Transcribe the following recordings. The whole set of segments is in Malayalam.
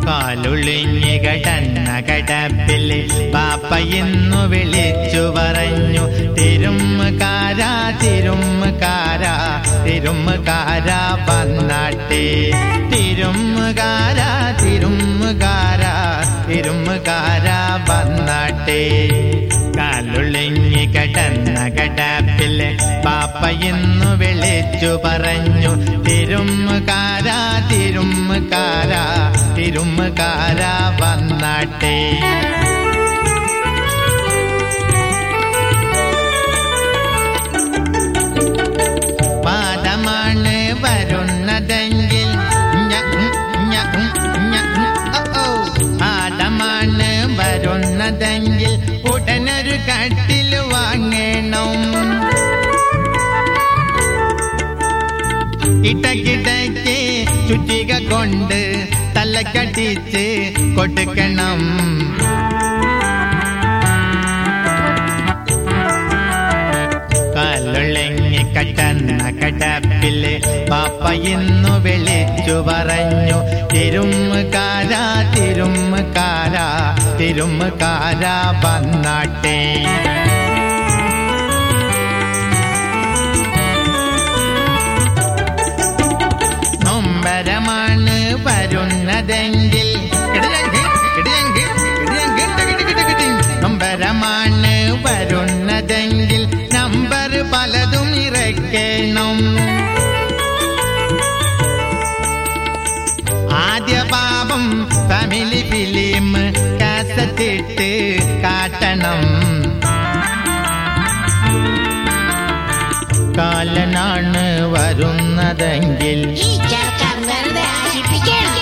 കാലുളിഞ്ഞി കടന്ന കടപ്പിൽ പാപ്പയിന്നു വിളിച്ചു പറഞ്ഞു തിരുമുകാര തിരുമുകാര തിരുമുകാര വന്നാട്ടെ തിരുമുകാര തിരുമുകാര തിരുമുകാര വന്നാട്ടെ കാലുളിഞ്ഞി കടന്ന കടപ്പിൽ പാപ്പയിന്നു വിളിച്ചു പറഞ്ഞു തിരുമുകാര തിരുമുകാര തിരുമുകാര വന്നാട്ടെ പാദമാണ് വരുന്നതെങ്കിൽ ഞ- ഞ- ഞ- ഓ, ഓ. പാദമാണ് വരുന്നതെങ്കിൽ ഉടനൊരു കട്ടിൽ വാങ്ങണം ഇടക്കിടയ്ക്ക് ചുറ്റിക കൊണ്ട് തലക്കടിച്ച് കൊടുക്കണം കാലുളങ്ങി കടന്ന കടപ്പില് പാപ്പ ഇന്നു വിളിച്ചു പറഞ്ഞു തിരുമുകാര തിരുമുകാര തിരുമുകാര വന്നാട്ടെ നൊമ്പരമാണ് വരുന്നതെങ്കിൽ കിടിലങ്കി, കിടിലങ്കി, കിടിലങ്കി, ടികിടി, കിടി, കിടി. നൊമ്പരമാണ് വരുന്നതെങ്കിൽ നമ്പർ പലതും ഇറക്കണം ആദ്യ പാപം ഫാമിലി ഫിലിം കാസറ്റിട്ട് കാട്ടണം കാലനാണ് വരുന്നതെങ്കിൽ ഈ ചെറുക്കൻ വെറുതെ ആശിപ്പിക്കണം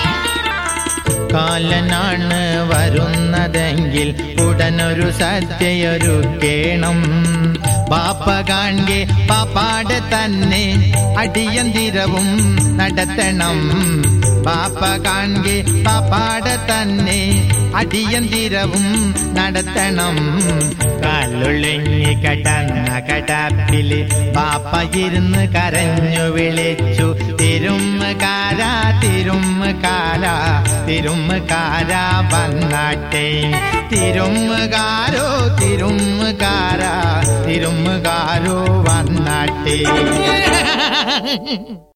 കാലനാണ് വരുന്നതെങ്കിൽ ഉടനൊരു സദ്യയൊരുക്കേണം പാപ്പ കാൺകെ പാപ്പാടെ തന്നെ അടിയന്തിരവും നടത്തണം പാപ്പ കാൺകെ പാപ്പാടെ തന്നെ അടിയന്തിരവും നടത്തണം കാലുളിങ്ങി കടന്ന കടപ്പില് പാപ്പ ഇരുന്ന് കരഞ്ഞു വിളിച്ചു തിരുമുകാര തിരുമുകാര തിരുമുകാര വന്നാട്ടെ തിരുമുകാരോ തിരുമുകാര തിരുമുകാരോ വന്നാട്ടെ